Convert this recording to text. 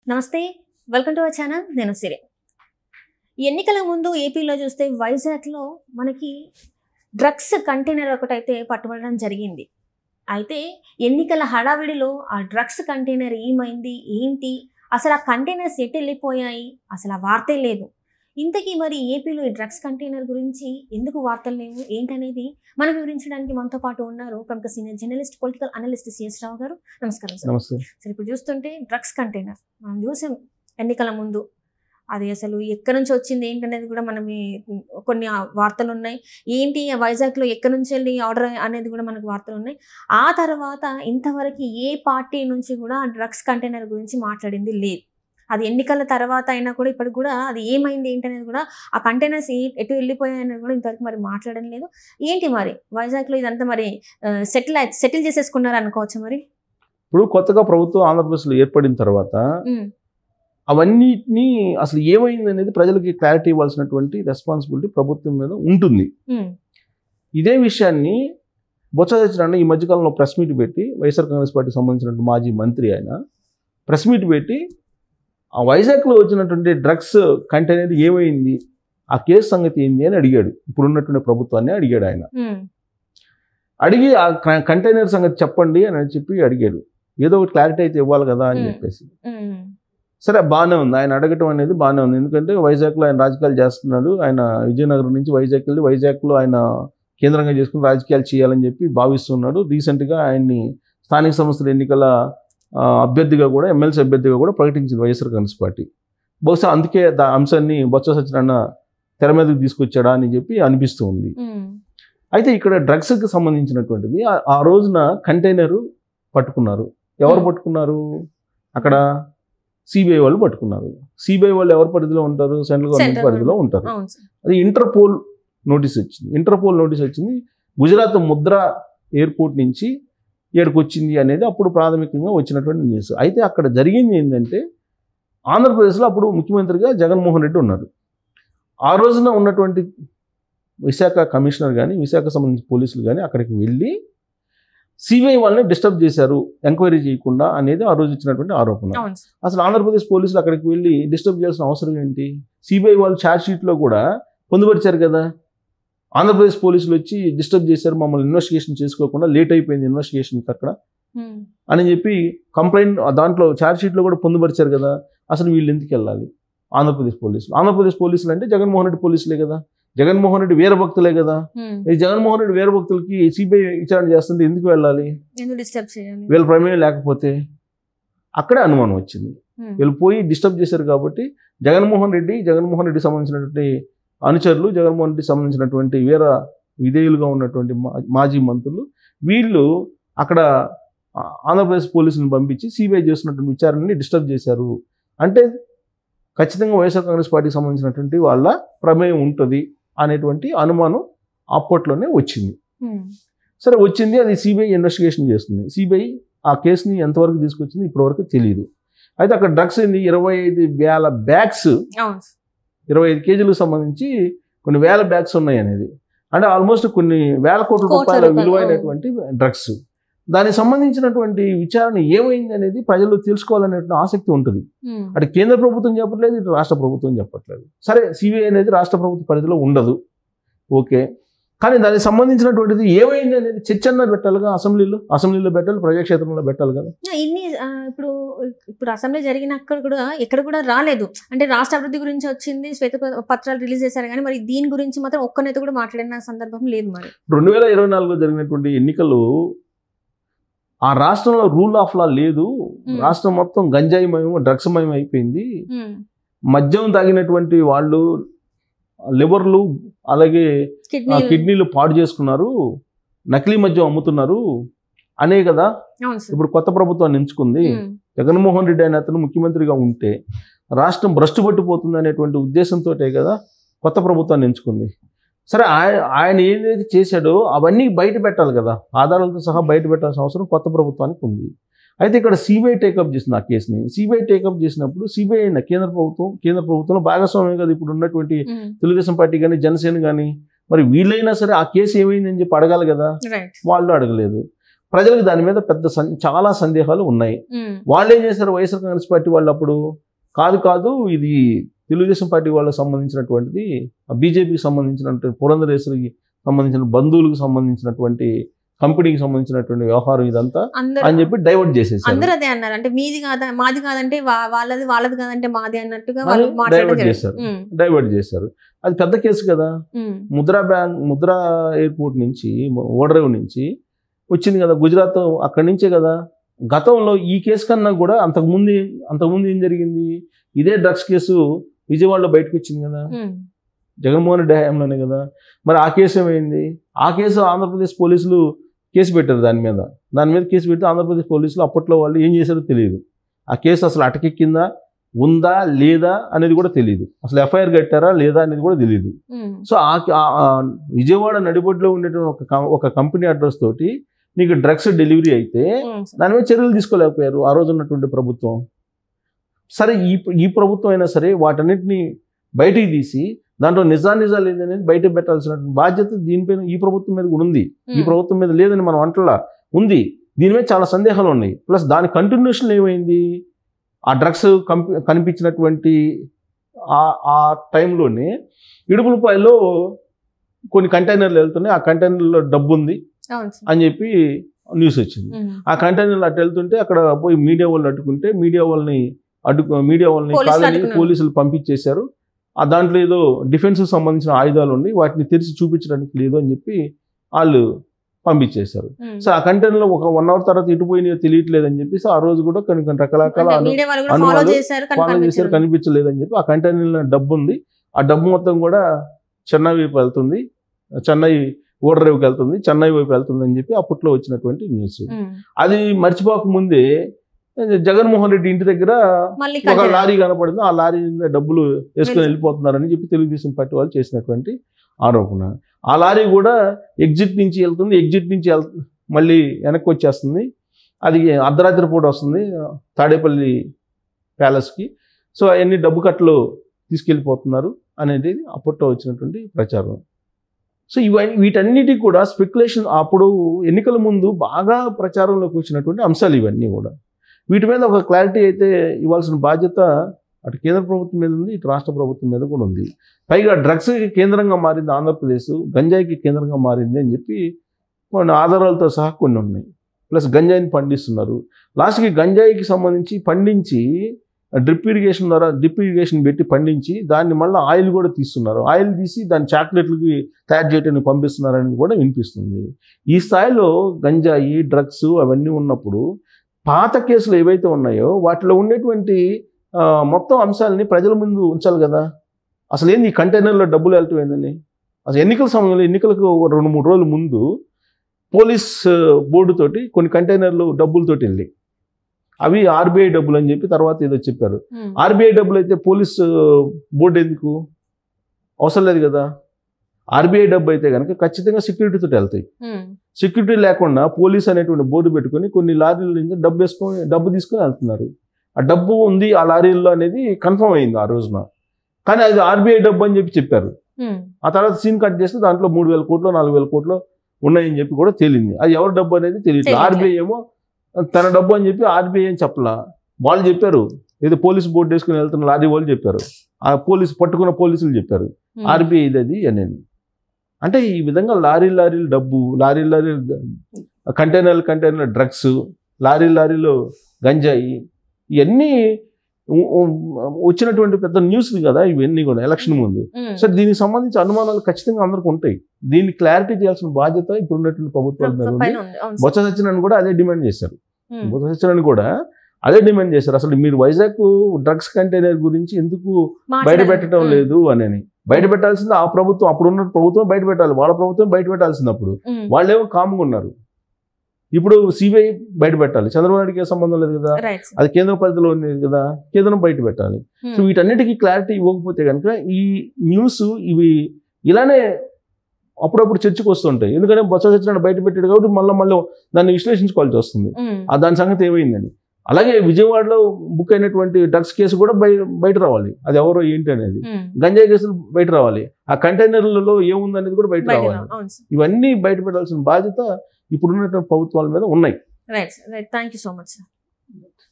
నమస్తే welcome to our channel నేను సిరి ఎన్నికల ముందు ఏపీలో చూస్తే వైజాగ్లో మనకి డ్రగ్స్ కంటైనర్ ఒకటైతే పట్టుబడడం జరిగింది అయితే ఎన్నికల హడావిడిలో ఆ డ్రగ్స్ కంటైనర్ ఏమైంది ఏంటి అసలు ఆ కంటైనర్స్ ఎటు వెళ్ళిపోయాయి అసలు ఆ వార్తే లేదు ఇంతకీ మరి ఏపీలో ఈ డ్రగ్స్ కంటైనర్ గురించి ఎందుకు వార్తలు లేవు ఏంటనేది మనం వివరించడానికి మనతో పాటు ఉన్నారు ప్రముఖ senior journalist political analyst CS Rao గారు నమస్కారం సార్ నమస్తే సరే ఇప్పుడు చూస్తుంటే డ్రగ్స్ కంటైనర్ మనం చూసాం ఎన్నికల ముందు అది అసలు ఎక్కడి నుంచి వచ్చింది ఏంటనేది కూడా మనం ఈ- కొన్ని ఆ వార్తలు ఉన్నాయి ఏంటి ఆ వైజాగ్లో ఎక్కడి నుంచి వెళ్ళి ఆర్డర్ అనేది కూడా మనకు వార్తలు ఉన్నాయి ఆ తర్వాత ఇంతవరకు ఏ పార్టీ నుంచి కూడా ఆ డ్రగ్స్ కంటైనర్ గురించి మాట్లాడింది లేదు అది ఎన్నికల తర్వాత అయినా కూడా ఇప్పటికి కూడా అది ఏమైంది ఏంటనేది కూడా ఆ కంటైనర్స్ ఎటు వెళ్ళిపోయాయి అనేది కూడా ఇంతవరకు మరి మాట్లాడడం లేదు ఏంటి మరి వైజాగ్లో ఇదంతా మరి సెటిల్ సెటిల్ చేసేసుకున్నారు అనుకోవచ్చు మరి ఇప్పుడు కొత్తగా ప్రభుత్వం ఆంధ్రప్రదేశ్లో ఏర్పడిన తర్వాత ఉమ్, అవన్నిటినీ అసలు ఏమైంది అనేది ప్రజలకి క్లారిటీ ఇవ్వాల్సినటువంటి రెస్పాన్సిబిలిటీ ప్రభుత్వం మీద ఉంటుంది ఉమ్, ఇదే విషయాన్ని బొత్స సత్యనారాయణ ఈ మధ్యకాలంలో ప్రెస్ మీట్ పెట్టి వైఎస్ఆర్ కాంగ్రెస్ పార్టీకి సంబంధించినటువంటి మాజీ మంత్రి ఆయన ప్రెస్ మీట్ పెట్టి ఆ వైజాగ్లో వచ్చినటువంటి డ్రగ్స్ కంటైనర్ ఏమైంది ఆ కేసు సంగతి ఏంది అని అడిగాడు ఇప్పుడు ఉన్నటువంటి ప్రభుత్వాన్ని అడిగాడు ఆయన ఉమ్, అడిగి ఆ కంటైనర్ సంగతి చెప్పండి అని చెప్పి అడిగాడు ఏదో ఒకటి క్లారిటీ అయితే ఇవ్వాలి కదా అని Hmm. చెప్పేసి ఉమ్, సరే బాగానే ఉంది ఆయన అడగటం అనేది బాగానే ఉంది ఎందుకంటే వైజాగ్లో ఆయన రాజకీయాలు చేస్తున్నాడు ఆయన విజయనగరం నుంచి వైజాగ్ వెళ్ళి వైజాగ్లో ఆయన కేంద్రంగా చేసుకుని రాజకీయాలు చేయాలని చెప్పి భావిస్తున్నాడు రీసెంట్గా ఆయన్ని స్థానిక సంస్థల ఎన్నికల ఆ, అభ్యర్థిగా కూడా ఎమ్మెల్సీ అభ్యర్థిగా కూడా ప్రకటించింది వైఎస్ఆర్ కాంగ్రెస్ పార్టీ బహుశా అందుకే దా అంశాన్ని బొత్స సత్యనారాయణ తెర మీదకి తీసుకొచ్చాడా అని చెప్పి అనిపిస్తూ ఉంది ఉమ్, అయితే ఇక్కడ డ్రగ్స్కి సంబంధించినటువంటిది ఆ- ఆ రోజున కంటైనరు పట్టుకున్నారు ఎవరు Hmm. పట్టుకున్నారు అక్కడ సిబిఐ వాళ్ళు పట్టుకున్నారు సిబిఐ వాళ్ళు ఎవరి పరిధిలో ఉంటారు సెంట్రల్ గవర్నమెంట్ Central పరిధిలో ఉంటారు అవును సార్ అది ఇంటర్పోల్ నోటీస్ వచ్చింది ఇంటర్పోల్ నోటీస్ వచ్చింది గుజరాత్ ముద్ర ఎయిర్పోర్ట్ నుంచి ఇక్కడికి వచ్చింది అనేది అప్పుడు ప్రాథమికంగా వచ్చినటువంటి న్యూస్ అయితే అక్కడ జరిగింది ఏంటంటే ఆంధ్రప్రదేశ్లో అప్పుడు ముఖ్యమంత్రిగా జగన్మోహన్ రెడ్డి ఉన్నారు ఆ రోజున ఉన్నటువంటి విశాఖ కమిషనర్ కానీ విశాఖ సంబంధించిన పోలీసులు కానీ అక్కడికి వెళ్ళి సిబిఐ వాళ్ళని డిస్టర్బ్ చేశారు ఎంక్వైరీ చేయకుండా అనేది ఆ రోజు ఇచ్చినటువంటి ఆరోపణ అవును సార్ అసలు ఆంధ్రప్రదేశ్ పోలీసులు అక్కడికి వెళ్ళి డిస్టర్బ్ చేయాల్సిన అవసరం ఏంటి సిబిఐ వాళ్ళు ఛార్జ్ షీట్లో కూడా పొందుపరిచారు కదా ఆంధ్రప్రదేశ్ పోలీసులు వచ్చి డిస్టర్బ్ చేశారు మమ్మల్ని ఇన్వెస్టిగేషన్ చేసుకోకుండా లేట్ అయిపోయింది ఇన్వెస్టిగేషన్కి అక్కడ ఉమ్, అని చెప్పి కంప్లైంట్ దాంట్లో ఛార్జ్ షీట్లో కూడా పొందుపరిచారు కదా అసలు వీళ్ళు ఎందుకు వెళ్ళాలి ఆంధ్రప్రదేశ్ పోలీసులు ఆంధ్రప్రదేశ్ పోలీసులు అంటే జగన్మోహన్ రెడ్డి పోలీసులే కదా జగన్మోహన్ రెడ్డి వీరభక్తులే కదా ఉమ్. ఈ జగన్మోహన్ రెడ్డి వీరభక్తులకి సిబిఐ విచారణ చేస్తుంటే ఎందుకు వెళ్ళాలి ఎందుకు డిస్టర్బ్ చేయాలి వీళ్ళ ప్రమేయం లేకపోతే అక్కడే అనుమానం వచ్చింది ఉమ్, వీళ్ళు పోయి డిస్టర్బ్ చేశారు కాబట్టి జగన్మోహన్ రెడ్డి జగన్మోహన్ రెడ్డి సంబంధించినటువంటి అనుచరులు జగన్మోహన్ రెడ్డి సంబంధించినటువంటి వీర విధేయులుగా ఉన్నటువంటి మా- మాజీ మంత్రులు వీళ్ళు అక్కడ ఆ, ఆంధ్రప్రదేశ్ పోలీసులను పంపించి సిబిఐ చేస్తున్నటువంటి విచారణని డిస్టర్బ్ చేశారు అంటే ఖచ్చితంగా వైఎస్ఆర్ కాంగ్రెస్ పార్టీకి సంబంధించినటువంటి వాళ్ళ ప్రమేయం ఉంటుంది అనేటువంటి అనుమానం అప్పట్లోనే వచ్చింది ఉమ్, సరే వచ్చింది అది సిబిఐ ఇన్వెస్టిగేషన్ చేస్తుంది సిబిఐ ఆ కేసుని ఎంతవరకు తీసుకొచ్చింది ఇప్పటివరకు తెలియదు అయితే అక్కడ డ్రగ్స్ ఏంది ఇరవై ఐదు వేల బ్యాగ్స్ అవును సార్. ఇరవై ఐదు కేజీలకు సంబంధించి కొన్ని వేల బ్యాగ్స్ ఉన్నాయి అనేది అంటే ఆల్మోస్ట్ కొన్ని వేల కోట్ల కోట్ల రూపాయల రూపాయలు, విలువైనటువంటి డ్రగ్స్ దానికి సంబంధించినటువంటి విచారణ ఏమైంది అనేది ప్రజలు తెలుసుకోవాలనేటువంటి ఆసక్తి ఉంటుంది ఉమ్, అటు కేంద్ర ప్రభుత్వం చెప్పట్లేదు ఇటు రాష్ట్ర ప్రభుత్వం చెప్పట్లేదు సరే సిబిఐ అనేది రాష్ట్ర ప్రభుత్వ పరిధిలో ఉండదు ఓకే కానీ దానికి సంబంధించినటువంటిది ఏమైంది అనేది చర్చ అన్నా పెట్టాలిగా అసెంబ్లీలో అసెంబ్లీలో పెట్టాలి ప్రజాక్షేత్రంలో పెట్టాలి కదా ఇన్ని ఆ, ఇప్పుడు ఇప్పుడు అసెంబ్లీ జరిగిన అక్కడ కూడా ఎక్కడ కూడా రాలేదు అంటే రాష్ట్ర అభివృద్ధి గురించి వచ్చింది శ్వేత ప- పత్రాలు రిలీజ్ చేశారు కానీ మరి దీని గురించి మాత్రం ఒక్కనైతే కూడా మాట్లాడిన సందర్భం లేదు మరి రెండు వేల ఇరవై నాలుగులో జరిగినటువంటి ఎన్నికలు ఆ రాష్ట్రంలో రూల్ ఆఫ్ లా లేదు Hmm. రాష్ట్రం మొత్తం గంజాయిమయం డ్రగ్స్ మయం అయిపోయింది ఉమ్, మద్యం తాగినటువంటి వాళ్ళు లివర్లు అలాగే ఆ కిడ్నీ కిడ్నీలు పాడు చేసుకున్నారు నకిలీ మద్యం అమ్ముతున్నారు అనే కదా అవును సార్ ఇప్పుడు కొత్త ప్రభుత్వాన్ని ఎంచుకుంది ఉమ్, జగన్మోహన్ రెడ్డి అనే అతను ముఖ్యమంత్రిగా ఉంటే రాష్ట్రం భ్రష్టు పట్టిపోతుంది అనేటువంటి ఉద్దేశంతో కదా కొత్త ప్రభుత్వాన్ని ఎంచుకుంది సరే ఆయన ఆయన ఏదైతే చేశాడో అవన్నీ బయట పెట్టాలి కదా ఆధారాలతో సహా బయట పెట్టాల్సిన అవసరం కొత్త ప్రభుత్వానికి ఉంది అయితే ఇక్కడ సిబిఐ టేకప్ చేసింది ఆ కేసుని సిబిఐ టేకప్ చేసినప్పుడు సిబిఐ కేంద్ర ప్రభుత్వం కేంద్ర ప్రభుత్వంలో భాగస్వామ్యం కదా ఇప్పుడు ఉన్నటువంటి ఉమ్, తెలుగుదేశం పార్టీ కానీ జనసేన కానీ మరి వీళ్ళైనా సరే ఆ కేసు ఏమైందని చెప్పి అడగాలి కదా రైట్ వాళ్ళు అడగలేదు ప్రజలకు దాని మీద పెద్ద సం- చాలా సందేహాలు ఉన్నాయి ఉమ్, వాళ్ళు ఏం చేశారు వైఎస్ఆర్ కాంగ్రెస్ పార్టీ వాళ్ళు అప్పుడు కాదు కాదు ఇది తెలుగుదేశం పార్టీ వాళ్ళకి సంబంధించినటువంటిది బీజేపీకి సంబంధించినటువంటి పురంధరేశ్వరికి సంబంధించిన బంధువులకు సంబంధించినటువంటి కంపెనీకి సంబంధించినటువంటి వ్యవహారం ఇదంతా అందరూ అని చెప్పి డైవర్ట్ చేసేసారు అందరూ అదే అన్నారు అంటే మీది కాదా మాది కాదంటే వా- వాళ్ళది వాళ్ళది కాదంటే మాది అన్నట్టుగా అని వాళ్ళు మాట్లాడడం divert జరిగింది. చేశారు. ఉమ్, డైవర్ట్ చేశారు అది పెద్ద కేసు కదా ఉమ్, ముద్రా బ్యాంక్ ముద్రా ఎయిర్పోర్ట్ నుంచి ఓడరేవు నుంచి వచ్చింది కదా గుజరాత్ అక్కడి నుంచే కదా గతంలో ఈ కేసు కన్నా కూడా అంతకుముందు అంతకుముందు ఏం జరిగింది ఇదే డ్రగ్స్ కేసు విజయవాడలో బయటకు వచ్చింది కదా ఉమ్, జగన్మోహన్ రెడ్డి హయాంలోనే కదా మరి ఆ కేసు ఏమైంది ఆ కేసు ఆంధ్రప్రదేశ్ పోలీసులు కేసు పెట్టారు దాని మీద దాని మీద కేసు పెడితే ఆంధ్రప్రదేశ్ పోలీసులు అప్పట్లో వాళ్ళు ఏం చేశారో తెలియదు ఆ కేసు అసలు అటకెక్కిందా ఉందా లేదా అనేది కూడా తెలియదు అసలు ఎఫ్ఐఆర్ కట్టారా లేదా అనేది కూడా తెలియదు ఉమ్, సో ఆ ఆ- ఆ విజయవాడ నడిబొడ్లో ఉండేటువంటి ఒక కం- ఒక కంపెనీ అడ్రస్ తోటి నీకు డ్రగ్స్ డెలివరీ అయితే ఉమ్, దాని మీద చర్యలు తీసుకోలేకపోయారు ఆ రోజు ఉన్నటువంటి ప్రభుత్వం సరే ఈ ఈ ప్రభుత్వం అయినా సరే వాటన్నిటిని బయటికి తీసి దాంట్లో నిజానిజాలు ఏందనేది బయట పెట్టాల్సిన బాధ్యత దీనిపైన ఈ ప్రభుత్వం మీద కూడా ఉంది ఈ ఉమ్, ప్రభుత్వం మీద లేదని మనం అంటలా ఉంది దీని మీద చాలా సందేహాలు ఉన్నాయి ప్లస్ దాని కంటిన్యూషన్ ఏమైంది ఆ డ్రగ్స్ కంపి కనిపించినటువంటి ఆ ఆ టైంలోనే ఇడుపులపాయలో కొన్ని కంటైనర్లు వెళ్తున్నాయి ఆ కంటైనర్లో డబ్బు ఉంది అవును సార్. అని చెప్పి న్యూస్ వచ్చింది ఉమ్, ఆ కంటైనర్లు అటు వెళ్తుంటే అక్కడ పోయి మీడియా వాళ్ళు అడ్డుకుంటే మీడియా వాళ్ళని అడ్డు మీడియా వాళ్ళని పోలీసులు కాదని అడ్డుకున్నారు. పోలీసులు పంపించేశారు ఆ దాంట్లో ఏదో డిఫెన్స్కి సంబంధించిన ఆయుధాలు ఉన్నాయి వాటిని తెరిచి చూపించడానికి లేదు అని చెప్పి వాళ్ళు పంపించేశారు ఉమ్. సో ఆ కంటైనర్లో ఒక వన్ అవర్ తర్వాత ఇటు పోయినాయో తెలియట్లేదు అని చెప్పేసి ఆ రోజు కూడా కొన్ని కొన్ని రకరకాల అంటే అను- మీడియా వాళ్ళు కూడా ఫాలో అనుమానాలు చేశారు కానీ ఫాలో చేశారు కనిపించలేదు. కనిపించలేదు అని చెప్పి ఆ కంటైనర్లో డబ్బు ఉంది ఆ డబ్బు మొత్తం కూడా చెన్నై వైపు వెళ్తుంది చెన్నై ఓడర్ వైపు వెళ్తుంది చెన్నై వైపు వెళ్తుంది అని చెప్పి అప్పట్లో వచ్చినటువంటి న్యూస్ ఉమ్, అది మర్చిపోక ముందే జగన్మోహన్ రెడ్డి ఇంటి దగ్గర మళ్ళీ ఒక కంటిన్యూ. లారీ కనపడింది ఆ లారీ మీద డబ్బులు వేసుకొని వెళ్తు- వెళ్ళిపోతున్నారని చెప్పి తెలుగుదేశం పార్టీ వాళ్ళు చేసినటువంటి ఆరోపణ ఆ లారీ కూడా ఎగ్జిట్ నుంచి వెళ్తుంది ఎగ్జిట్ నుంచి వెళ్ మళ్ళీ వెనక్కి వచ్చేస్తుంది అది అర్ధరాత్రి పూట వస్తుంది తాడేపల్లి ప్యాలెస్కి సో అవన్నీ డబ్బు కట్టలు తీసుకెళ్ళిపోతున్నారు అనేది అప్పట్లో వచ్చినటువంటి ప్రచారం సో ఇవన్నీ వీటన్నిటికి కూడా స్పెక్యులేషన్ అప్పుడు ఎన్నికల ముందు బాగా ప్రచారంలోకి వచ్చినటువంటి అంశాలు ఇవన్నీ కూడా వీటి మీద ఒక క్లారిటీ అయితే ఇవ్వాల్సిన బాధ్యత అటు కేంద్ర ప్రభుత్వం మీద ఉంది ఇటు రాష్ట్ర ప్రభుత్వం మీద కూడా ఉంది పైగా డ్రగ్స్కి కేంద్రంగా మారింది ఆంధ్రప్రదేశ్ గంజాయికి కేంద్రంగా మారింది అని చెప్పి కొన్ని ఆధారాలతో సహా కొన్ని ఉన్నాయి ప్లస్ గంజాయిని పండిస్తున్నారు లాస్ట్కి గంజాయికి సంబంధించి పండించి డ్రిప్ ఇరిగేషన్ ద్వారా డ్రిప్ ఇరిగేషన్ పెట్టి పండించి దాన్ని మళ్ళీ ఆయిల్ కూడా తీస్తున్నారు ఆయిల్ తీసి దాన్ని చాక్లెట్లకి తయారు చేయడానికి పంపిస్తున్నారు అనేది కూడా వినిపిస్తుంది ఈ స్థాయిలో గంజాయి డ్రగ్స్ అవన్నీ ఉన్నప్పుడు పాత కేసులు ఏవైతే ఉన్నాయో వాటిలో ఉండేటువంటి ఆ, మొత్తం అంశాలని ప్రజల ముందు ఉంచాలి కదా అసలు ఏంది ఈ కంటైనర్లో డబ్బులు వెళ్ళటం ఏందని అసలు ఎన్నికల సమయంలో ఎన్నికలకు ఒక రెండు మూడు రోజుల ముందు పోలీస్ ఆ, బోర్డు తోటి కొన్ని కంటైనర్లు డబ్బులతోటి వెళ్ళి అవి ఆర్బీఐ డబ్బులు అని చెప్పి తర్వాత ఏదో చెప్పారు ఉమ్, ఆర్బీఐ డబ్బులు అయితే పోలీస్ ఆ, బోర్డు ఎందుకు అవసరం లేదు కదా ఆర్బీఐ డబ్బు అయితే కనుక ఖచ్చితంగా సెక్యూరిటీతో వెళ్తాయి ఉమ్, సెక్యూరిటీ లేకుండా పోలీస్ అనేటువంటి బోర్డు పెట్టుకొని కొన్ని లారీల నుంచి డబ్బు వేసుకొని డబ్బు తీసుకొని వెళ్తున్నారు ఆ డబ్బు ఉంది ఆ లారీల్లో అనేది కన్ఫర్మ్ అయింది ఆ రోజున కానీ అది ఆర్బీఐ డబ్బు అని చెప్పి చెప్పారు ఉమ్, ఆ తర్వాత సీన్ కట్ చేస్తే దాంట్లో మూడు వేల కోట్లు నాలుగు వేల కోట్లు ఉన్నాయని చెప్పి కూడా తేలింది అది ఎవరి డబ్బు అనేది తెలియట్లేదు తెలియట్లేదు. ఆర్బీఐ ఏమో తన డబ్బు అని చెప్పి ఆర్బీఐ అని చెప్పలా వాళ్ళు చెప్పారు ఏదో పోలీస్ బోర్డు వేసుకుని వెళ్తున్న లారీ వాళ్ళు చెప్పారు ఆ పోలీసు పట్టుకున్న పోలీసులు చెప్పారు ఉమ్. ఆర్బీఐ ఇది అనేది అంటే ఈ విధంగా లారీ లారీలు డబ్బు లారీ లారీలు కంటైనర్లు కంటైనర్ డ్రగ్స్ లారీ లారీలో గంజాయి ఇవన్నీ ఉ- ఉ- వచ్చినటువంటి పెద్ద న్యూస్ కదా ఇవన్నీ కూడా ఎలక్షన్ ముందు ఉమ్. సో దీనికి సంబంధించి అనుమానాలు ఖచ్చితంగా అందరికి ఉంటాయి దీన్ని క్లారిటీ చేయాల్సిన బాధ్యత ఇప్పుడు ఉన్నటువంటి ప్రభుత్వాల మీద ఉంది పైన ఉంది. అవును సార్. బొత్స సత్యనారాయణ కూడా అదే డిమాండ్ చేశారు ఉమ్, బొత్స సత్యనారాయణ కూడా అదే డిమాండ్ చేశారు అసలు మీరు వైజాగ్ డ్రగ్స్ కంటైనర్ గురించి ఎందుకు బయట మాట్లాడారు. పెట్టడం ఉమ్, లేదు అని బయట పెట్టాల్సింది ఆ ప్రభుత్వం అప్పుడున్న ప్రభుత్వం బయట పెట్టాలి వాళ్ళ ప్రభుత్వం బయట పెట్టాల్సింది అప్పుడు ఉమ్, వాళ్ళేమో కామ్గా ఉన్నారు ఇప్పుడు సిబిఐ బయట పెట్టాలి చంద్రబాబు నాయుడుకి ఏ సంబంధం లేదు కదా రైట్ సార్. అది కేంద్ర పరిధిలో ఉంది కదా కేంద్రం బయట పెట్టాలి ఉమ్, సో వీటన్నిటికీ క్లారిటీ ఇవ్వకపోతే కనుక ఈ న్యూస్ ఇవి ఇలానే అప్పుడప్పుడు చర్చకు వస్తుంటాయి ఎందుకంటే బొత్స సత్యనారాయణ బయట పెట్టాడు కాబట్టి మళ్ళీ మళ్ళీ దాన్ని విశ్లేషించుకోవాల్సి వస్తుంది ఉమ్, ఆ దాని సంగతి ఏమైందని అలాగే విజయవాడలో బుక్ అయినటువంటి డ్రగ్స్ కేసు కూడా బయ బయట రావాలి అది ఎవరో ఏంటి అనేది ఉమ్. గంజాయి కేసులు బయట రావాలి ఆ కంటైనర్లలో ఏముందనేది కూడా బయట బయట రావాలి రా- అవును సార్ ఇవన్నీ బయట పెట్టాల్సిన బాధ్యత ఇప్పుడున్నటువంటి ప్రభుత్వాల మీద ఉన్నాయి right right thank you so much sir